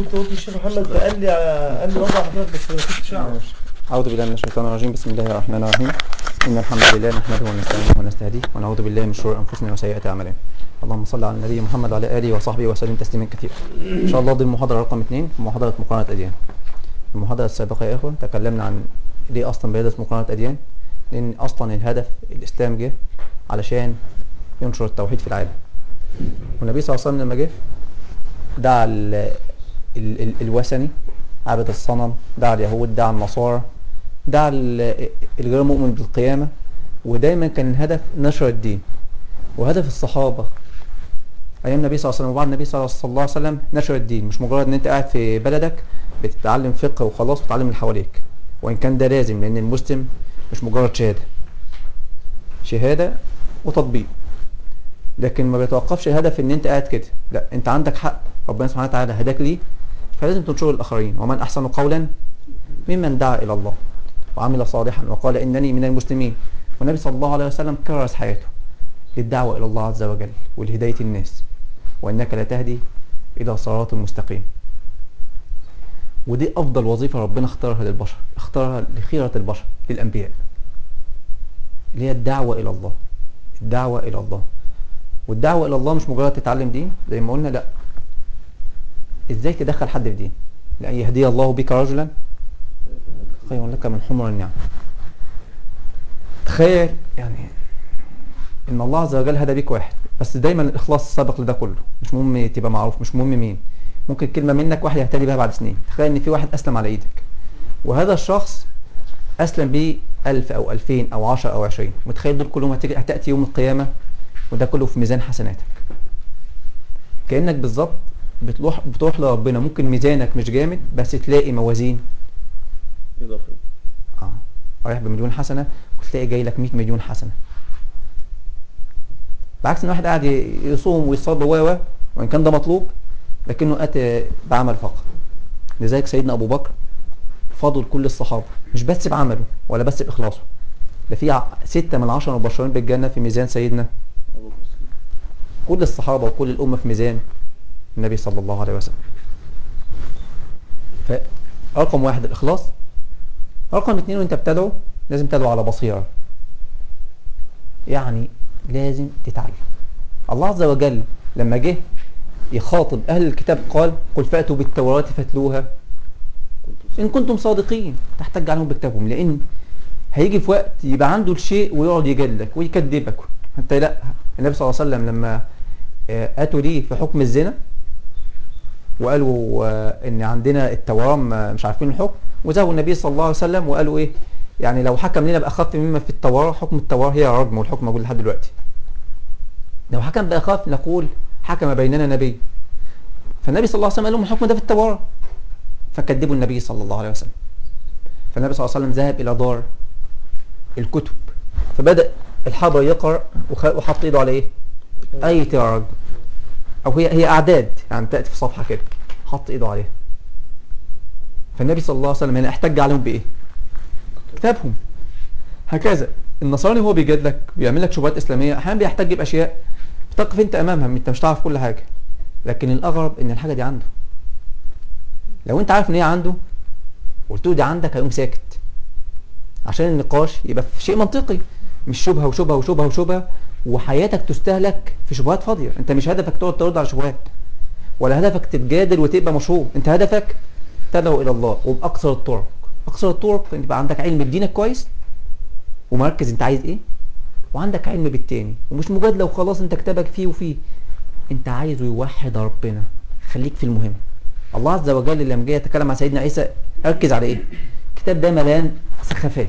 كنت قلت للشيخ محمد فقال لي قال لي وضع حضرتك بس ما كنتش اعرف أعوذ بالله من الشيطان الرجيم بسم الله الرحمن الرحيم إن الحمد لله نحمده ونستعينه ونستهديه ونعوذ بالله من شرور أنفسنا وسيئات أعمالنا اللهم صل على النبي محمد وعلى آله وصحبه وسلم تسليما كثيرا إن شاء الله دي المحاضرة رقم اثنين في محاضرة مقارنة أديان المحاضرة السابقة يا إخوة تكلمنا عن ليه أصلا بيدرس مقارنة أديان لأن أصلا الهدف الإسلام جه علشان ينشر التوحيد في العالم والنبي صلى الله عليه وسلم لما جه دعا ال ال ال الوثني عبد الصنم دعا اليهود دعا النصارى دعا ال- الغير مؤمن بالقيامة ودايما كان الهدف نشر الدين وهدف الصحابة أيام النبي صلى الله عليه وسلم وبعد النبي صلى الله عليه وسلم نشر الدين مش مجرد إن أنت قاعد في بلدك بتتعلم فقه وخلاص وتتعلم اللي حواليك وإن كان ده لازم لأن المسلم مش مجرد شهادة شهادة وتطبيق لكن ما بيتوقفش الهدف ان انت قاعد كده لا انت عندك حق ربنا سبحانه وتعالى هداك ليه فلازم تنشره للاخرين ومن احسن قولا ممن دعا الى الله وعمل صالحا وقال انني من المسلمين والنبي صلى الله عليه وسلم كرس حياته للدعوه الى الله عز وجل ولهدايه الناس وانك لا تهدي الى صراط مستقيم ودي افضل وظيفه ربنا اختارها للبشر اختارها لخيره البشر للانبياء اللي هي الدعوه الى الله الدعوه الى الله والدعوة إلى الله مش مجرد تتعلم دين زي ما قلنا لا إزاي تدخل حد في دين لأن يهدي الله بك رجلا خير لك من حمر النعم تخيل يعني إن الله عز وجل هدى بيك واحد بس دايما الإخلاص السابق لده كله مش مهم تبقى معروف مش مهم مين ممكن كلمة منك واحد يهتدي بها بعد سنين تخيل إن في واحد أسلم على إيدك وهذا الشخص أسلم بيه ألف أو ألفين أو عشر أو عشرين متخيل دول كلهم هتيجي- هتأتي يوم القيامة وده كله في ميزان حسناتك كأنك بالظبط بتروح بتروح لربنا ممكن ميزانك مش جامد بس تلاقي موازين اضافي اه رايح بمليون حسنة وتلاقي جاي لك 100 مليون حسنة بعكس ان واحد قاعد ي- يصوم ويصلي و و وان كان ده مطلوب لكنه اتى بعمل فقط لذلك سيدنا ابو بكر فضل كل الصحابة مش بس بعمله ولا بس باخلاصه ده في ع- ستة من عشرة مبشرين بالجنة في ميزان سيدنا ابو بكر الصديق. كل الصحابة وكل الأمة في ميزان النبي صلى الله عليه وسلم فرقم واحد الإخلاص رقم اتنين وانت بتدعو لازم تدعو على بصيرة يعني لازم تتعلم الله عز وجل لما جه يخاطب أهل الكتاب قال قل فأتوا بالتوراة فاتلوها إن كنتم صادقين تحتج عليهم بكتابهم لأن هيجي في وقت يبقى عنده الشيء ويقعد يجلك ويكذبك انت لا النبي صلى الله عليه وسلم لما آه، اتوا ليه في حكم الزنا وقالوا آه، ان عندنا التوراة ما- مش عارفين الحكم وذهبوا النبي صلى الله عليه وسلم وقالوا ايه يعني لو حكم لنا باخف مما في التوراة حكم التوراة هي رجم والحكم موجود لحد دلوقتي لو حكم باخف نقول حكم بيننا نبي فالنبي صلى الله عليه وسلم قال لهم الحكم ده في التوراة فكذبوا النبي صلى الله عليه وسلم فالنبي صلى الله عليه وسلم ذهب الى دار الكتب فبدأ الحبر يقرأ وخ- وحط ايده على ايه اي ترج او هي هي اعداد يعني تأتي في صفحة كده حط ايده عليها فالنبي صلى الله عليه وسلم هنا احتج عليهم بايه كتابهم هكذا النصراني هو بيجادلك بيعمل لك شبهات اسلاميه احيانا بيحتج باشياء بتقف انت امامها انت مش تعرف كل حاجه لكن الاغرب ان الحاجه دي عنده لو انت عارف ان هي عنده قلت له دي عندك هيقوم ساكت عشان النقاش يبقى في شيء منطقي مش شبهه وشبهه وشبهه وشبهه وحياتك تستهلك في شبهات فاضيه انت مش هدفك تقعد ترد على شبهات ولا هدفك تتجادل وتبقى مشهور انت هدفك تدعو الى الله وباقصر الطرق اقصر الطرق ان يبقى عندك علم بدينك كويس ومركز انت عايز ايه وعندك علم بالتاني ومش مجادله وخلاص انت كتابك فيه وفيه انت عايزه يوحد ربنا خليك في المهم الله عز وجل لما جه يتكلم عن سيدنا عيسى ركز على ايه الكتاب ده مليان سخافات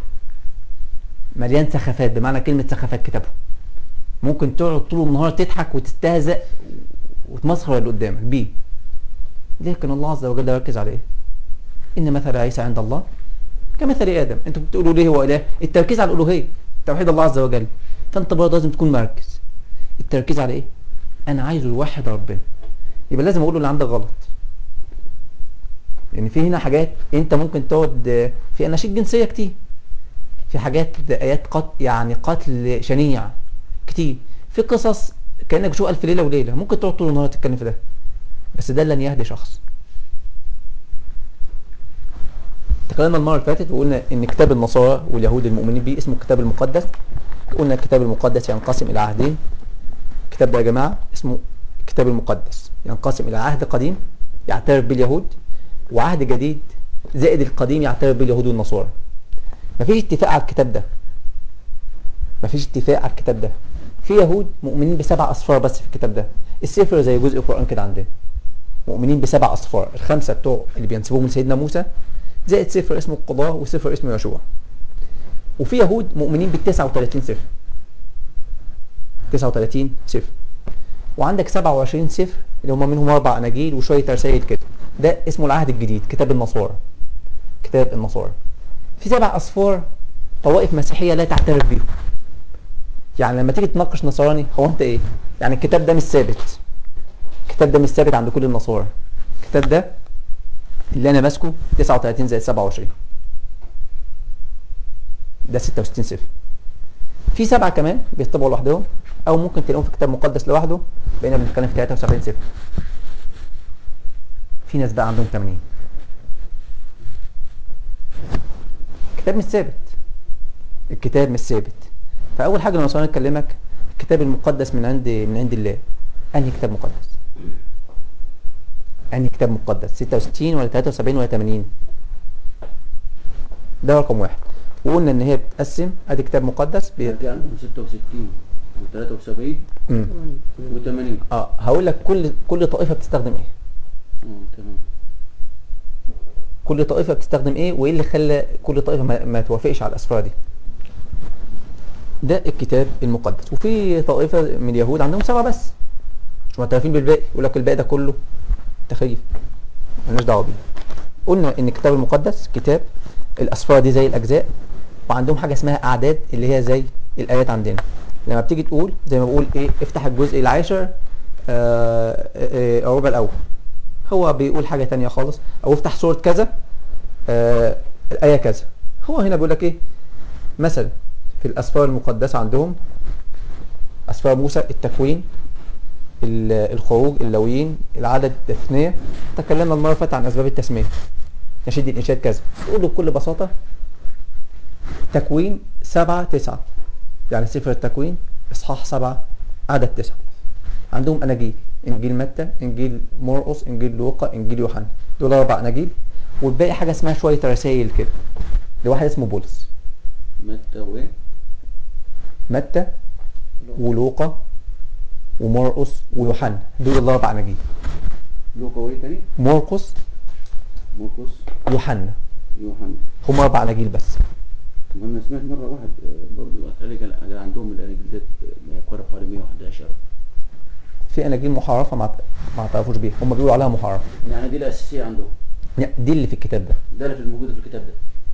مليان سخافات بمعنى كلمة سخافات كتابه ممكن تقعد طول النهار تضحك وتستهزأ وتمسخر اللي قدامك بيه لكن الله عز وجل يركز على ايه ان مثل عيسى عند الله كمثل ادم انتوا بتقولوا ليه هو اله التركيز على الالوهيه توحيد الله عز وجل فانت برضه لازم تكون مركز التركيز على ايه انا عايزه يوحد ربنا يبقى لازم اقول له اللي عندك غلط لان في هنا حاجات انت ممكن تقعد في اناشيد جنسيه كتير في حاجات ايات قتل يعني قتل شنيع كتير في قصص كانك بتشوف الف ليله وليله ممكن تقعد طول النهار تتكلم في ده بس ده لن يهدي شخص تكلمنا المره اللي فاتت وقلنا ان كتاب النصارى واليهود المؤمنين بيه اسمه الكتاب المقدس قلنا الكتاب المقدس ينقسم الى عهدين الكتاب ده يا جماعه اسمه الكتاب المقدس ينقسم الى عهد قديم يعترف به اليهود وعهد جديد زائد القديم يعترف به اليهود والنصارى مفيش اتفاق على الكتاب ده مفيش اتفاق على الكتاب ده في يهود مؤمنين بسبع اصفار بس في الكتاب ده السفر زي جزء القران كده عندنا مؤمنين بسبع اصفار الخمسه بتوع اللي بينسبوهم لسيدنا موسى زائد سفر اسمه القضاء وسفر اسمه يشوع وفي يهود مؤمنين بال 39 سفر 39 سفر وعندك 27 سفر اللي هم منهم اربع اناجيل وشويه رسائل كده ده اسمه العهد الجديد كتاب النصارى كتاب النصارى في سبع اصفار طوائف مسيحيه لا تعترف بيهم يعني لما تيجي تناقش نصراني هو انت ايه يعني الكتاب ده مش ثابت الكتاب ده مش ثابت عند كل النصارى الكتاب ده اللي انا ماسكه 39 زائد 27 ده 66 صفر في سبعه كمان بيطبعوا لوحدهم او ممكن تلاقيهم في كتاب مقدس لوحده بقينا بنتكلم في 73 صفر في ناس بقى عندهم 80 الكتاب مش ثابت الكتاب مش ثابت فاول حاجه لما نصراني نكلمك الكتاب المقدس من عند من عند الله انهي كتاب مقدس انهي كتاب مقدس 66 ولا 73 ولا 80 ده رقم واحد وقلنا ان هي بتقسم ادي كتاب مقدس بي... في عندهم 66 و73 مم. و80 اه هقول لك كل كل طائفه بتستخدم ايه اه تمام كل طائفه بتستخدم ايه وايه اللي خلى كل طائفه ما, ما توافقش على الاسفار دي ده الكتاب المقدس وفي طائفه من اليهود عندهم سبعه بس مش معترفين بالباقي يقول لك الباقي ده كله تخريف مالناش دعوه بيه قلنا ان الكتاب المقدس كتاب الاسفار دي زي الاجزاء وعندهم حاجه اسمها اعداد اللي هي زي الايات عندنا لما بتيجي تقول زي ما بقول ايه افتح الجزء العاشر آه، آه، آه، الربع الاول هو بيقول حاجه تانية خالص او افتح سوره كذا آه، الايه كذا هو هنا بيقول لك ايه مثلا في الاسفار المقدسه عندهم اسفار موسى التكوين ال- الخروج اللويين العدد التثنيه تكلمنا المره اللي فاتت عن اسباب التسميه نشيد الانشاد كذا تقول له بكل بساطه تكوين سبعة تسعة يعني سفر التكوين اصحاح سبعة عدد تسعة عندهم اناجيل انجيل متى انجيل مرقس انجيل لوقا انجيل يوحنا دول اربع اناجيل والباقي حاجه اسمها شويه رسائل كده لواحد اسمه بولس متى وايه؟ متى ولوقا ومرقس ويوحنا دول الاربع اناجيل لوقا وايه تاني؟ مرقس مرقس يوحنا يوحنا هم اربع اناجيل بس طب انا سمعت مره واحد آه، برضه قال لي قال- قال عندهم الاناجيل ديت آه، يقرب حوالي 111 في اناجيل محرفه ما ما تعرفوش بيها هم بيقولوا عليها محرفه يعني دي الاساسيه عندهم لا، دي اللي في الكتاب ده ده اللي في الموجوده في الكتاب ده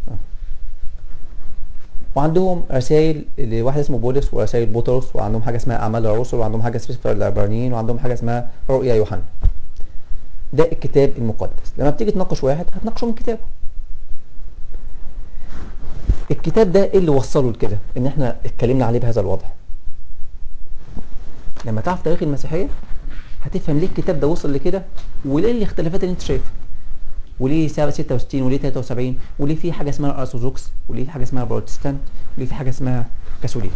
وعندهم رسائل لواحد اسمه بولس ورسائل بطرس وعندهم حاجه اسمها اعمال الرسل وعندهم حاجه اسمها سفر العبرانيين وعندهم حاجه اسمها رؤيا يوحنا ده الكتاب المقدس لما بتيجي تناقش واحد هتناقشه من كتابه الكتاب ده ايه اللي وصله لكده ان احنا اتكلمنا عليه بهذا الوضع لما تعرف تاريخ المسيحيه هتفهم ليه الكتاب ده وصل لكده وليه الاختلافات اللي انت شايفها وليه سبعة- 66 وليه 73 وليه في حاجه اسمها ارثوذكس وليه في حاجه اسمها بروتستانت وليه في حاجه اسمها كاثوليك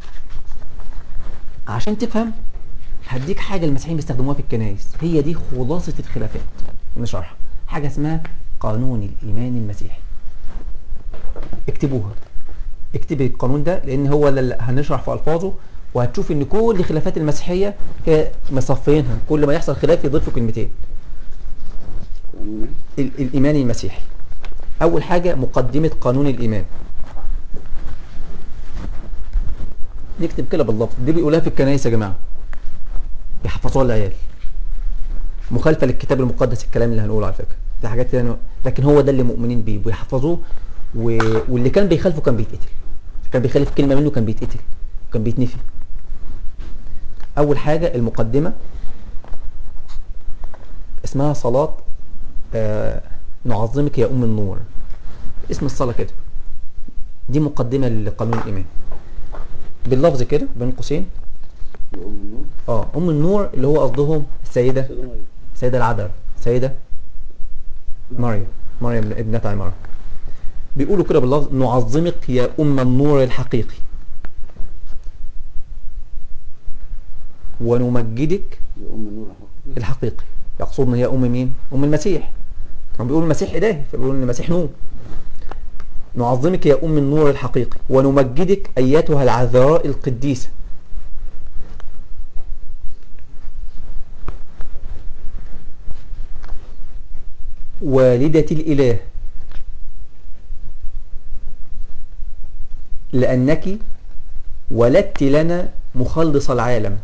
عشان تفهم هديك حاجه المسيحيين بيستخدموها في الكنائس هي دي خلاصه الخلافات نشرحها حاجه اسمها قانون الايمان المسيحي اكتبوها اكتبي القانون ده لان هو اللي هنشرح في الفاظه وهتشوف ان كل خلافات المسيحيه هي مصفينها كل ما يحصل خلاف يضيفوا كلمتين قانون ايه؟ ال- الإيمان المسيحي أول حاجة مقدمة قانون الإيمان نكتب كده باللفظ دي بيقولها في الكنائس يا جماعة يحفظوها العيال مخالفة للكتاب المقدس الكلام اللي هنقوله على فكرة دي حاجات يعني لكن هو ده اللي مؤمنين بيه بيحفظوه و... واللي كان بيخالفه كان بيتقتل كان بيخالف كلمة منه كان بيتقتل كان بيتنفي أول حاجة المقدمة اسمها صلاة آه، نعظمك يا أم النور اسم الصلاة كده دي مقدمة لقانون الإيمان باللفظ كده بين قوسين وام النور اه أم النور اللي هو قصدهم السيدة السيدة العذراء السيدة مريم مريم ابنة عمارة بيقولوا كده باللفظ نعظمك يا أم النور الحقيقي ونمجدك يا ام النور الحقيقي الحقيقي يقصدنا هي أم مين؟ أم المسيح هم بيقولوا المسيح إلهي فبيقولوا إن المسيح نور نعظمك يا أم النور الحقيقي ونمجدك أيتها العذراء القديسة والدة الإله لأنك ولدت لنا مخلص العالم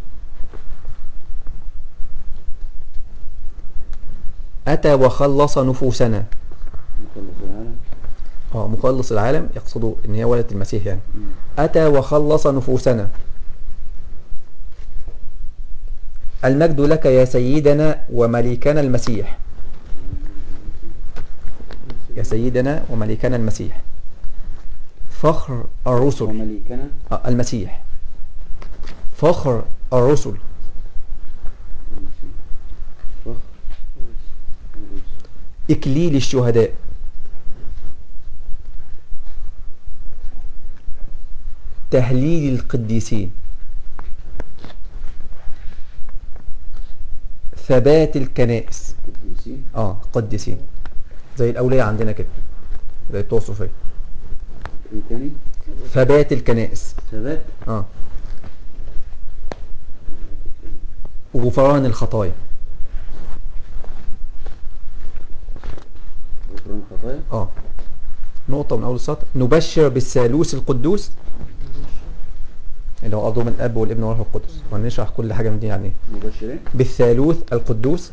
أتى وخلص نفوسنا مخلص العالم اه مخلص العالم يقصدوا ان هي ولدة المسيح يعني مم. أتى وخلص نفوسنا المجد لك يا سيدنا ومليكنا المسيح يا سيدنا ومليكنا المسيح فخر الرسل ومليكنا آه، المسيح فخر الرسل فخر إكليل الشهداء تهليل القديسين ثبات الكنائس القديسين اه قديسين زي الأولياء عندنا كده زي بتوع الصوفية ايه تاني ثبات الكنائس ثبات اه وغفران الخطايا غفران الخطايا اه نقطة من أول السطر نبشر بالثالوث القدوس اللي هو أرضه من الأب والابن والروح القدس وهنشرح كل حاجة من دي يعني إيه. مبشرين بالثالوث القدوس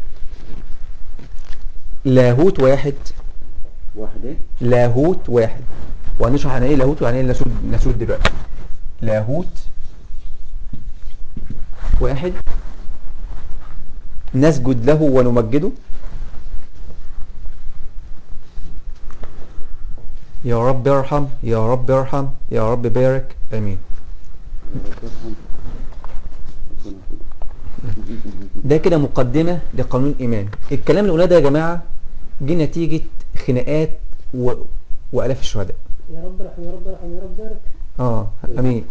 لاهوت واحد واحد ايه لاهوت واحد وهنشرح يعني ايه لاهوت ويعني ايه ناسوت ناسوت دلوقتي لاهوت واحد نسجد له ونمجده يا رب ارحم يا رب ارحم يا رب بارك امين يا رب ارحم ربنا يخليك. ده كده مقدمة لقانون الإيمان الكلام اللي قلناه ده يا جماعة جه نتيجة خناقات و... وآلاف الشهداء يا رب ارحم يا رب ارحم يا رب بارك اه امين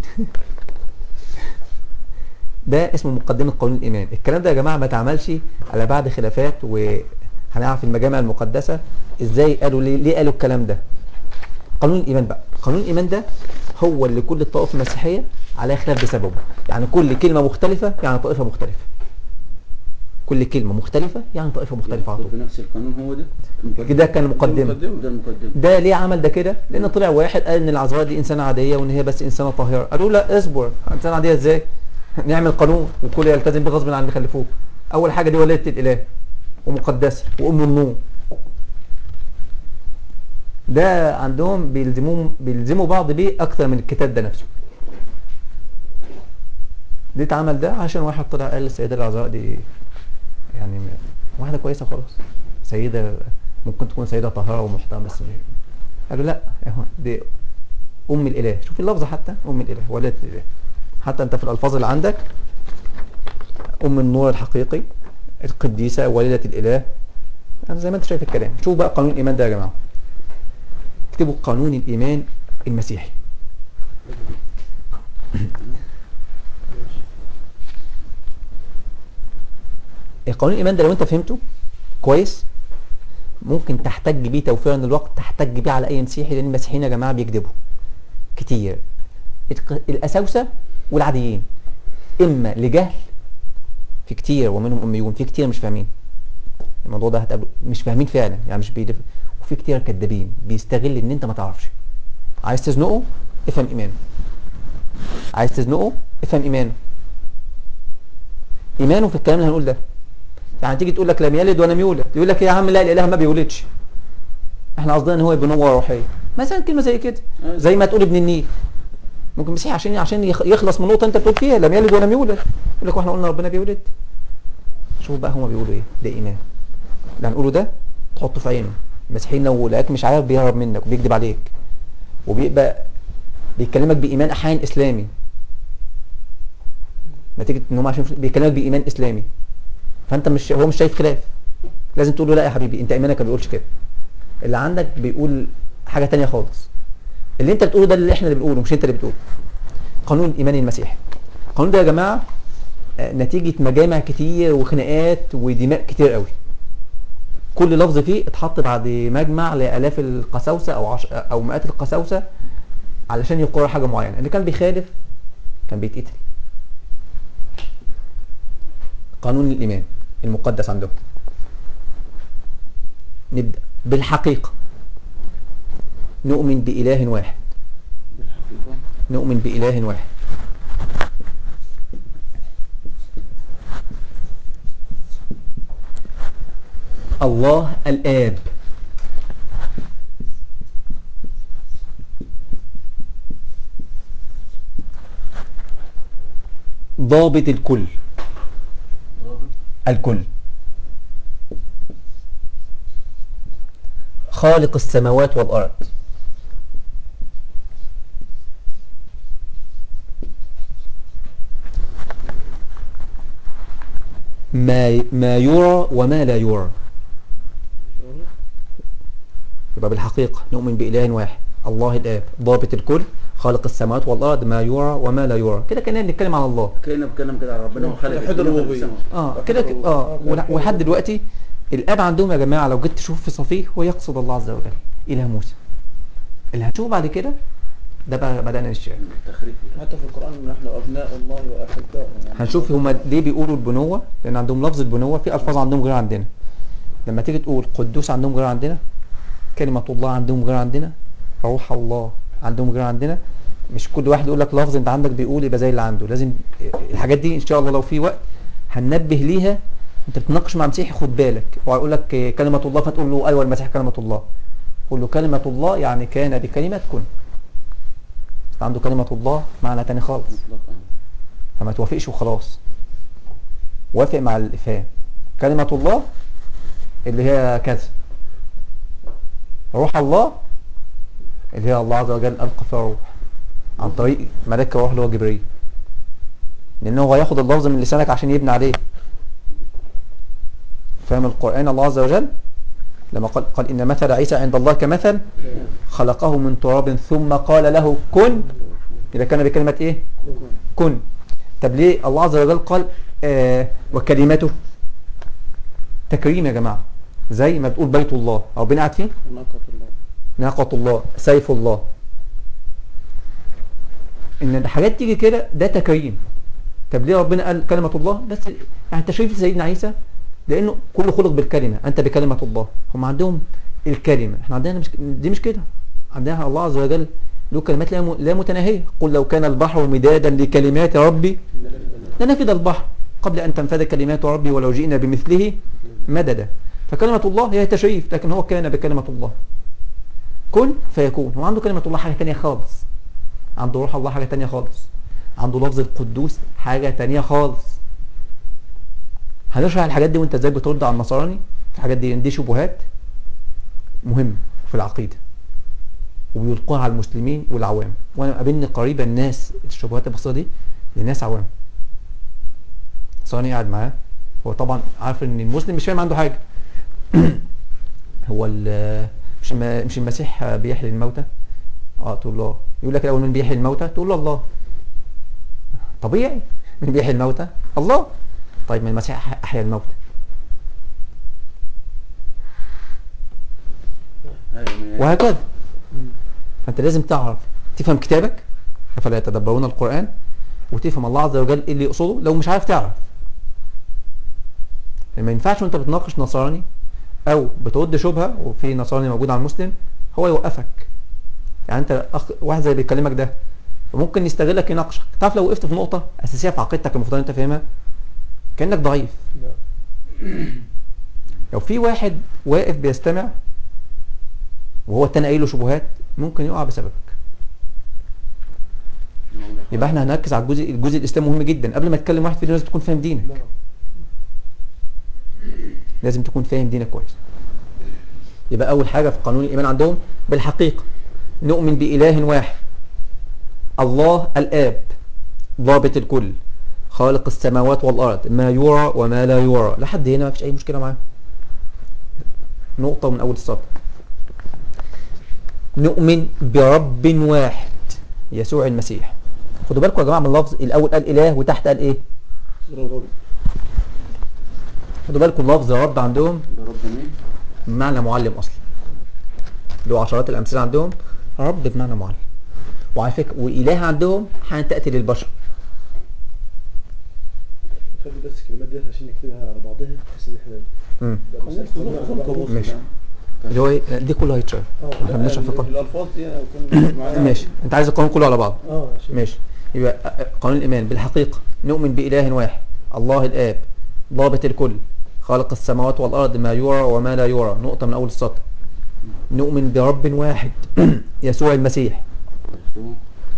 ده اسمه مقدمة قانون الإيمان الكلام ده يا جماعة ما اتعملش على بعد خلافات وهنعرف المجامع المقدسة ازاي قالوا ليه, ليه قالوا الكلام ده قانون الإيمان بقى قانون الإيمان ده هو اللي كل الطوائف المسيحية عليها خلاف بسببه يعني كل كلمة مختلفة يعني طائفة مختلفة كل كلمة مختلفة يعني طائفة مختلفة على يدخل طول في نفس القانون هو ده المقدمة. كده كان المقدمة ده المقدمة ده ليه عمل ده كده لان طلع واحد قال ان العذراء دي انسانه عاديه وان هي بس انسانه طاهره قالوا لا اصبر انسانه عاديه ازاي نعمل قانون والكل يلتزم بغصب عن اللي خلفوه اول حاجه دي ولادة الاله ومقدسه وام النور ده عندهم بيلزموا بيلزموا بعض بيه اكتر من الكتاب ده نفسه دي اتعمل ده عشان واحد طلع قال السيده العذراء دي يعني م- واحده كويسه خلاص سيده ممكن تكون سيده طاهره ومحترمه بس مش- قالوا لا اهو دي ام الاله شوف اللفظه حتى ام الاله ولدت الاله حتى انت في الالفاظ اللي عندك ام النور الحقيقي القديسه والده الاله يعني زي ما انت شايف الكلام شوف بقى قانون الايمان ده يا جماعه اكتبوا قانون الايمان المسيحي قانون الايمان ده لو انت فهمته كويس ممكن تحتج بيه توفيرا للوقت تحتج بيه على اي مسيحي لان المسيحيين يا جماعه بيكذبوا كتير الق- الاساوسه والعاديين اما لجهل في كتير ومنهم اميون في كتير مش فاهمين الموضوع ده هتقابله مش فاهمين فعلا يعني مش بيدف وفي كتير كدابين بيستغل ان انت ما تعرفش عايز تزنقه افهم ايمانه عايز تزنقه افهم ايمانه ايمانه في الكلام اللي هنقول ده يعني تيجي تقول لك لم يلد ولم يولد يقول لك يا عم لا الاله ما بيولدش احنا قصدنا ان هو بنوة روحيه مثلا كلمه زي كده أيوة. زي ما تقول ابن النيل ممكن مسيحي عشان عشان يخ- يخلص من نقطه انت بتقول فيها لم يلد ولم يولد يقول لك واحنا قلنا ربنا بيولد شوف بقى هما بيقولوا ايه ده ايمان اللي هنقوله ده تحطه في عينه المسيحيين لو لقاك مش عارف بيهرب منك وبيكذب عليك وبيبقى بيكلمك بايمان احيانا اسلامي نتيجه ان هم عشان بيكلمك بايمان اسلامي فانت مش هو مش شايف خلاف لازم تقول له لا يا حبيبي انت ايمانك ما بيقولش كده اللي عندك بيقول حاجة تانية خالص اللي انت بتقوله ده اللي احنا اللي بنقوله مش انت اللي بتقوله قانون الإيمان المسيحي القانون ده يا جماعة آه، نتيجة مجامع كتير وخناقات ودماء كتير قوي كل لفظ فيه اتحط بعد مجمع لآلاف القساوسة أو عش... أو مئات القساوسة علشان يقرر حاجة معينة اللي كان بيخالف كان بيتقتل قانون الإيمان المقدس عندهم نبدأ بالحقيقة نؤمن بإله واحد بالحقيقة نؤمن بإله واحد الله الآب ضابط الكل الكل خالق السماوات والأرض ما ما يرى وما لا يرى يبقى بالحقيقة نؤمن بإله واحد الله الآب ضابط الكل خالق السماوات والأرض ما يرى وما لا يرى كده كنا بنتكلم عن الله كأنه بتكلم كده على ربنا وخلق توحيد الدنيا الربوبية. والسماء. اه كده ك- اه ول- ولحد دلوقتي الآب عندهم يا جماعة لو جيت تشوف في صفيه هو يقصد الله عز وجل إله موسى اللي هتشوفه بعد كده ده بقى بدأنا نشتغل التخريف يعني. حتى في القرآن نحن أبناء الله وأحباؤه يعني هنشوف هما ليه بيقولوا البنوة لأن عندهم لفظ البنوة في ألفاظ عندهم غير عندنا لما تيجي تقول قدوس عندهم غير عندنا كلمة الله عندهم غير عندنا روح الله عندهم غير عندنا مش كل واحد يقول لك لفظ انت عندك بيقول يبقى زي اللي عنده لازم الحاجات دي ان شاء الله لو في وقت هننبه ليها انت بتناقش مع مسيحي خد بالك وهيقول لك كلمة الله فتقول له ايوه المسيح كلمة الله قول له كلمة الله يعني كان بكلمة كن عنده كلمة الله معنى تاني خالص مطلقا فما توافقش وخلاص وافق مع الإفهام كلمة الله اللي هي كذا روح الله اللي هي الله عز وجل ألقى فيها روح عن طريق ملاك الروح اللي هو جبريل لأنه هو هياخد اللفظ من لسانك عشان يبني عليه فاهم القرآن الله عز وجل لما قال, قال إن مثل عيسى عند الله كمثل خلقه من تراب ثم قال له كن إذا كان بكلمة إيه كن طب ليه الله عز وجل قال آه وكلمته تكريم يا جماعة زي ما بتقول بيت الله أو بنقعد فيه ناقة الله ناقة الله سيف الله ان الحاجات تيجي كده ده تكريم طب ليه ربنا قال كلمة الله بس يعني تشريف سيدنا عيسى لانه كله خلق بالكلمة انت بكلمة الله هم عندهم الكلمة احنا عندنا مش دي مش كده عندها الله عز وجل له كلمات لا م- لا متناهية قل لو كان البحر مدادا لكلمات ربي لنفد البحر قبل أن تنفذ كلمات ربي ولو جئنا بمثله مددا فكلمة الله هي تشريف لكن هو كان بكلمة الله كن فيكون هو عنده كلمة الله حاجة تانية خالص عنده روح الله حاجة تانية خالص عنده لفظ القدوس حاجة تانية خالص هنشرح الحاجات دي وانت ازاي بترد على النصراني الحاجات دي دي شبهات مهمة في العقيدة وبيلقوها على المسلمين والعوام وانا قابلني قريبا الناس الشبهات البسيطة دي لناس عوام صاني قاعد معاه هو طبعا عارف ان المسلم مش فاهم عنده حاجة هو ال- مش الم- مش المسيح بيحيي الموتى اه تقول له يقول لك الاول من بيحيي الموتى تقول له الله طبيعي من بيحيي الموتى الله طيب ما المسيح احيا الموتى أيوة، من- وهكذا فانت لازم تعرف تفهم كتابك افلا يتدبرون القرآن وتفهم الله عز وجل ايه اللي يقصده لو مش عارف تعرف ما ينفعش وانت بتناقش نصراني او بترد شبهة وفي نصراني موجود على المسلم هو يوقفك يعني انت أخ... واحد زي بيكلمك ده وممكن يستغلك يناقشك تعرف لو وقفت في نقطة اساسية في عقيدتك المفروض انت فاهمها كأنك ضعيف لو في واحد واقف بيستمع وهو التاني قايل له شبهات ممكن يقع بسببك يبقى احنا هنركز على الجزء الجزء الاسلامي مهم جدا قبل ما تتكلم واحد فينا لازم تكون فاهم دينك لازم تكون فاهم دينك كويس يبقى اول حاجه في قانون الايمان عندهم بالحقيقه نؤمن باله واحد الله الاب ضابط الكل خالق السماوات والارض ما يرى وما لا يرى لحد هنا ما فيش اي مشكله معاه نقطه من اول السطر نؤمن برب واحد يسوع المسيح خدوا بالكم يا جماعة من اللفظ الأول قال إله وتحت قال إيه خدوا بالكم لفظ رب عندهم ده رب مين؟ بمعنى معلم أصلا اللي هو عشرات الأمثلة عندهم رب بمعنى معلم وعلى فكرة وإله عندهم حين تأتي للبشر خلي بس الكلمات ديت عشان نكتبها على بعضها بحيث ان احنا مم. نبقى مسافرين على بعض. ماشي اللي هو إيه؟ دي كله هيتشاف اه احنا بنشرح في القانون الألفاظ دي أكون معايا ماشي انت عايز القانون كله على بعض اه عشان ماشي يبقى قانون الإيمان بالحقيقة نؤمن بإله واحد الله الآب ضابط الكل خالق السماوات والأرض ما يرى وما لا يرى نقطة من أول السطر نؤمن برب واحد يسوع المسيح يسوع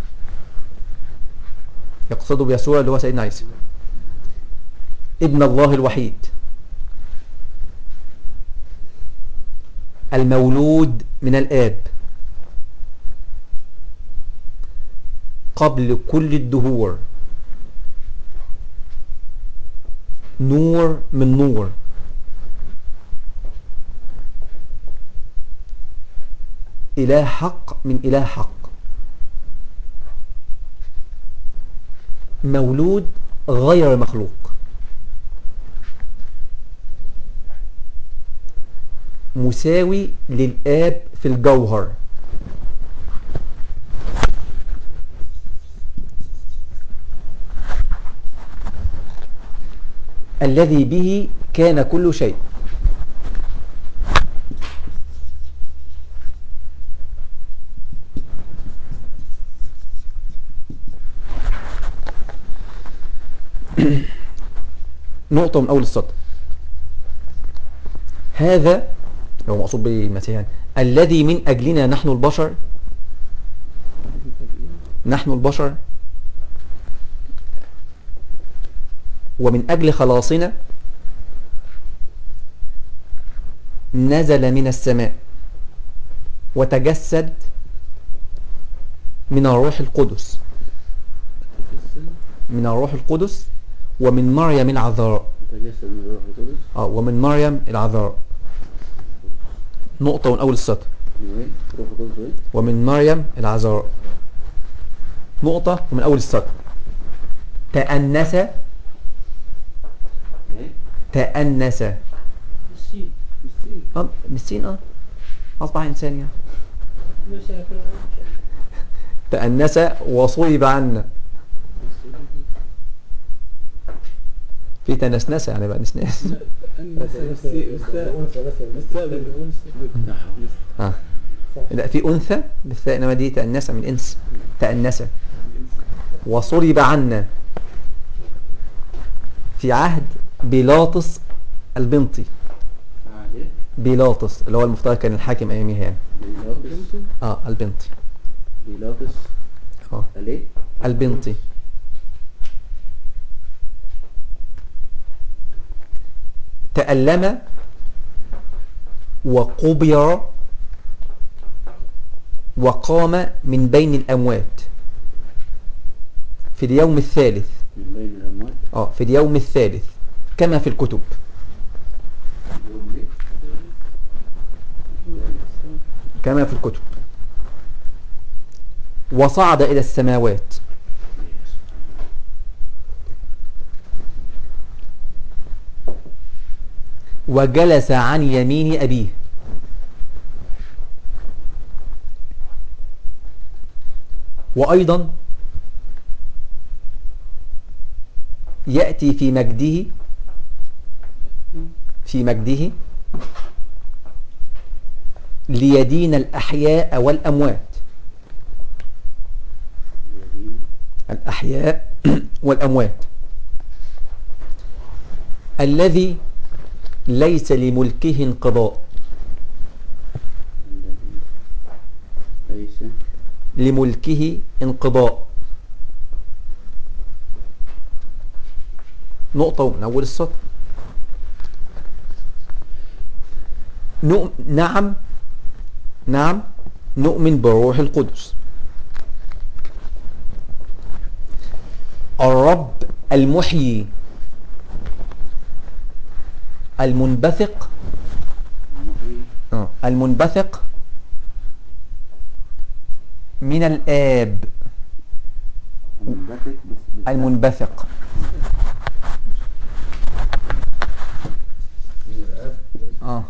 يقصد بيسوع اللي هو سيدنا عيسى ابن الله الوحيد المولود من الآب قبل كل الدهور نور من نور إله حق من إله حق مولود غير مخلوق مساوي للآب في الجوهر الذي به كان كل شيء نقطة من أول السطر هذا هو مقصود بالمسيح يعني الذي من أجلنا نحن البشر نحن البشر ومن أجل خلاصنا نزل من السماء وتجسد من الروح القدس من الروح القدس ومن مريم العذراء تجسد من الروح القدس اه ومن مريم العذراء نقطة من أول السطر من وين؟ روح القدس وين؟ ومن مريم العذراء نقطة ومن أول السطر تأنس ايه؟ تأنس السين السين اه بالسين اه أصبح إنسان يعني مسافر تأنس وصيب عنا في تنسنسة يعني بقى نسناس انثى مثلا لا حول. اه لا في أنثى بالثاء إنما دي تأنس من إنس تأنس وصلب عنا في عهد بيلاطس البنطي تعال ايه؟ بيلاطس اللي هو المفترض كان الحاكم أيامها يعني بيلاطس اه البنطي بيلاطس اه قال ايه؟ البنطي تألم وقبر وقام من بين الأموات في اليوم الثالث من بين الأموات اه في اليوم الثالث كما في الكتب يوم ليه؟ كما في الكتب وصعد إلى السماوات وجلس عن يمين أبيه وأيضا يأتي في مجده في مجده ليدين الأحياء والأموات يدين الأحياء والأموات الذي ليس لملكه انقضاء الذي ليس لملكه انقضاء نقطة من أول السطر نؤم نعم نعم نؤمن بالروح القدس الرب المحيي المنبثق المحيي آه، المنبثق من الآب منبثق بس بس- المنبثق اه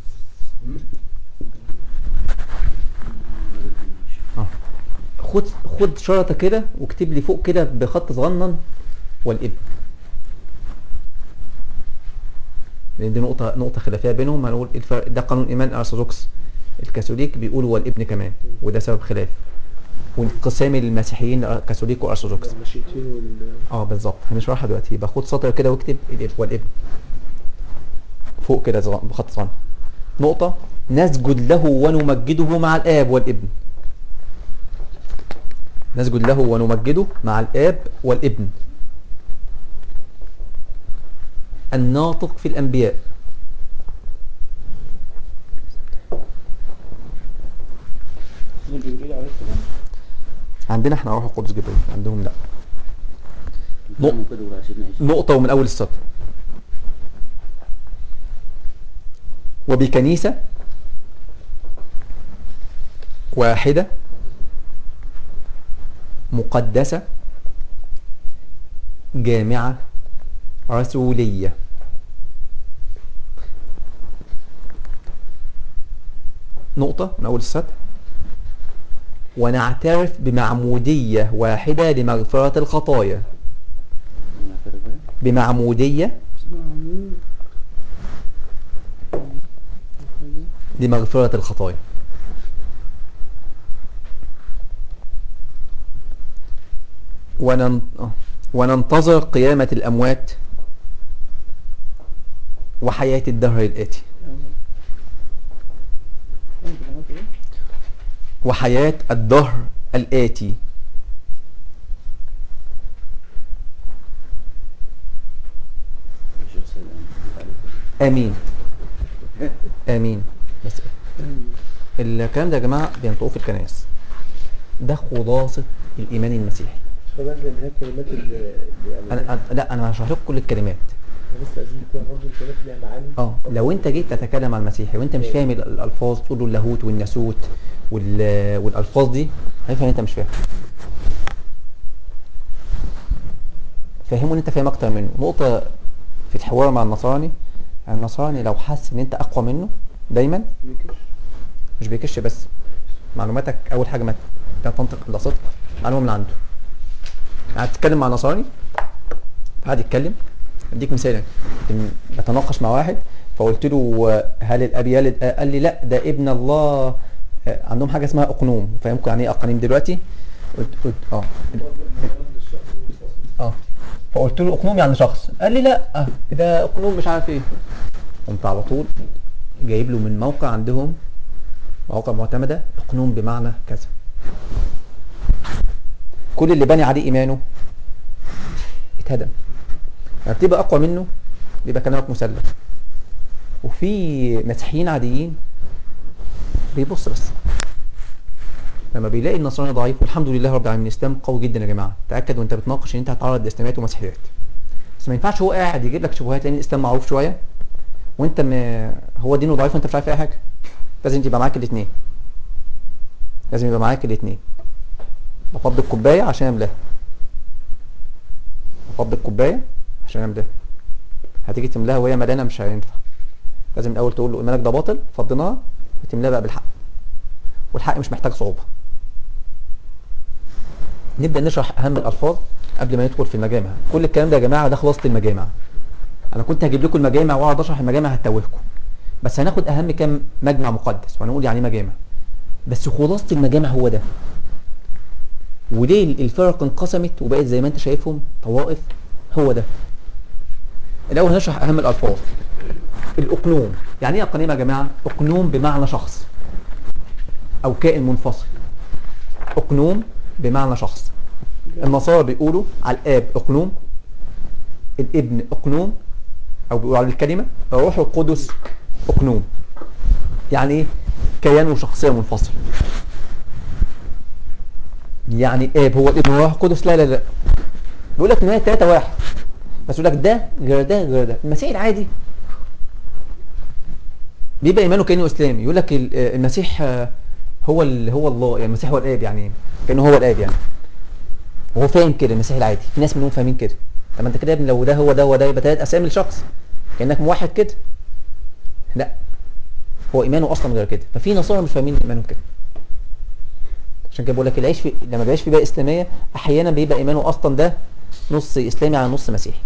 اه خد خد شرطة كده واكتب لي فوق كده بخط صغنن والابن لان دي نقطة نقطة خلافية بينهم هنقول إيه الفرق ده قانون ايمان ارثوذكس الكاثوليك بيقولوا والابن كمان وده سبب خلاف وانقسام المسيحيين كاثوليك وارثوذكس المشيئتين وال اه بالظبط هنشرحها دلوقتي يبقى خد سطر كده واكتب الاب والابن فوق كده صغ- بخط صغير نقطة نسجد له ونمجده مع الآب والابن نسجد له ونمجده مع الآب والابن الناطق في الأنبياء جبريل عليه السلام عندنا احنا روح القدس جبريل عندهم لا نعم كده ولا سيدنا عيسى نقطة ومن أول السطر وبكنيسة واحدة مقدسة جامعة رسولية نقطة من أول السطر ونعترف بمعمودية واحدة لمغفرة الخطايا نعترف بها بمعمودية لمغفرة الخطايا ونن... آه. وننتظر قيامة الأموات وحياة الدهر الآتي وحياة الدهر الآتي الشيخ سيد عليه آمين آمين بس الكلام ده يا جماعة بينطقوا في الكنائس ده خلاصة الإيمان المسيحي فبقى اللي هي الكلمات اللي اللي يعني أنا أنا- لا أنا هشرح لكم كل الكلمات أنا لسه عايزين فيها برضه الكلمات اللي ليها معاني اه لو انت جيت تتكلم عن المسيحي وانت مش فاهم ال- الالفاظ تقول له اللاهوت والناسوت وال- والالفاظ دي هيفهم انت مش فاهم فهمه ان انت فاهم اكتر منه نقطة في الحوار مع النصراني النصراني لو حس ان انت اقوى منه دايما بيكش مش بيكش بس معلوماتك اول حاجه ما لا تنطق الا صدق معلومه من عنده قاعد تتكلم مع نصراني قاعد يتكلم اديك مثال إن بتناقش مع واحد فقلت له هل الاب يلد آه، قال لي لا ده ابن الله آه، عندهم حاجه اسمها اقنوم فاهمكم يعني ايه اقانيم دلوقتي قلت قلت اه اه فقلت له اقنوم يعني شخص قال لي لا ده اقنوم مش عارف ايه قمت على طول جايب له من موقع عندهم مواقع معتمدة اقنوم بمعنى كذا كل اللي بني عليه ايمانه اتهدم لما بتبقى اقوى منه بيبقى كلامك مسلم وفي مسيحيين عاديين بيبص بس لما بيلاقي النصراني ضعيف والحمد لله رب العالمين الاسلام قوي جدا يا جماعه تاكد وانت بتناقش ان انت هتعرض لاسلامات ومسيحيات بس ما ينفعش هو قاعد يجيب لك شبهات لان الاسلام معروف شويه وانت م... هو دينه ضعيف وانت مش عارف اي حاجه لازم تبقى معاك الاثنين لازم يبقى معاك الاثنين بفضي الكوبايه عشان املاها بفضي الكوبايه عشان املاها هتيجي تملاها وهي مليانه مش هينفع لازم الاول تقول له ايمانك ده باطل فضيناها وتملاها بقى بالحق والحق مش محتاج صعوبه نبدا نشرح اهم الالفاظ قبل ما ندخل في المجامع كل الكلام ده يا جماعه ده خلاصه المجامع انا كنت هجيب لكم المجامع واقعد اشرح المجامع هتوهكم بس هناخد اهم كام مجمع مقدس وهنقول يعني إيه مجامع بس خلاصه المجامع هو ده وليه الفرق انقسمت وبقت زي ما انت شايفهم طوائف هو ده الاول هنشرح اهم الالفاظ الاقنوم يعني ايه اقنيم يا جماعه اقنوم بمعنى شخص او كائن منفصل اقنوم بمعنى شخص النصارى بيقولوا على الاب اقنوم الابن اقنوم او بيقولوا على الكلمه الروح القدس اقنوم يعني ايه كيان وشخصيه منفصله يعني اب هو الابن والروح القدس لا لا لا بيقول لك ان هي ثلاثه واحد بس يقول لك ده غير ده غير ده المسيح العادي بيبقى ايمانه كانه اسلامي يقول لك ال- المسيح آه، هو ال... هو الله يعني المسيح هو الاب يعني كانه هو الاب يعني وهو فاهم كده المسيح العادي في ناس منهم فاهمين كده لما انت كده يا ابني لو ده هو ده هو ده يبقى ثلاث اسامي لشخص كانك موحد كده لا هو ايمانه اصلا غير كده ففي نصارى مش فاهمين ايمانهم كده عشان كده بقول لك العيش في لما بيعيش في بيئه اسلاميه احيانا بيبقى ايمانه اصلا ده نص اسلامي على نص مسيحي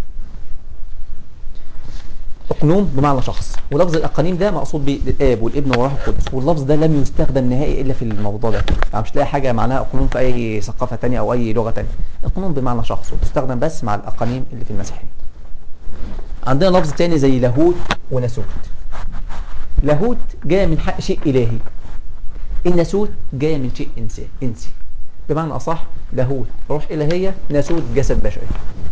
اقنوم بمعنى شخص ولفظ الاقانيم ده مقصود به الاب والابن والروح القدس واللفظ ده لم يستخدم نهائي الا في الموضوع ده يعني مش لاقي حاجه معناها اقنوم في اي ثقافه تانية او اي لغه تانية اقنوم بمعنى شخص وتستخدم بس مع الاقانيم اللي في المسيحيه عندنا لفظ تاني زي لاهوت وناسوت لاهوت جاء من حق شيء الهي الناسوت جاء من شيء انسان انسي بمعنى اصح لاهوت روح الهيه ناسوت جسد بشري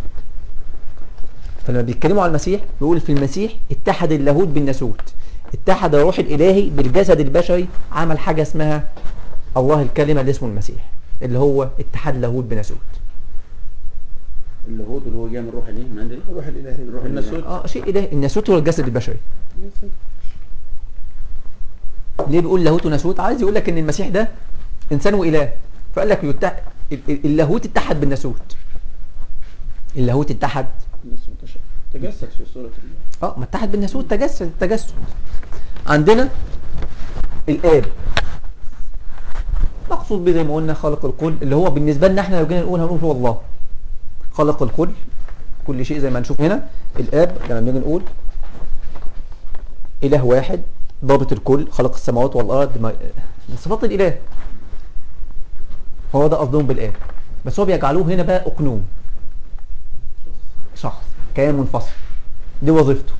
فلما بيتكلموا على المسيح بيقول في المسيح اتحد اللاهوت بالناسوت اتحد الروح الالهي بالجسد البشري عمل حاجه اسمها الله الكلمه اللي اسمه المسيح اللي هو اتحاد لاهوت بناسوت اللاهوت اللي هو جاي من روح الايه من عند ايه؟ الروح الالهي الروح الناسوت اه شيء الهي الناسوت هو الجسد البشري ليه بيقول لاهوت وناسوت عايز يقول لك ان المسيح ده انسان واله فقال لك يتح... ال- ال- اللاهوت اتحد بالناسوت اللاهوت اتحد الناسوت تجسد في صورة الله اه ما اتحد بالناسوت تجسد تجسد عندنا الاب مقصود به زي ما قلنا خالق الكل اللي هو بالنسبه لنا احنا لو جينا نقول هنقول هو الله خلق الكل كل شيء زي ما نشوف هنا الاب لما بنيجي نقول اله واحد ضابط الكل خلق السماوات والارض ما... من صفات الاله هو ده قصدهم بالاب بس هو بيجعلوه هنا بقى اقنوم شخص كيان منفصل دي وظيفته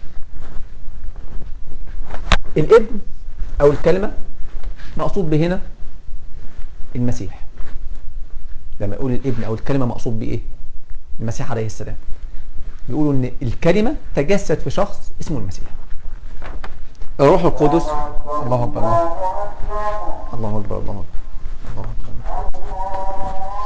الابن او الكلمة مقصود به هنا المسيح لما يقول الابن او الكلمة مقصود به ايه المسيح عليه السلام بيقولوا ان الكلمة تجسد في شخص اسمه المسيح الروح القدس الله اكبر الله الله اكبر الله اكبر الله اكبر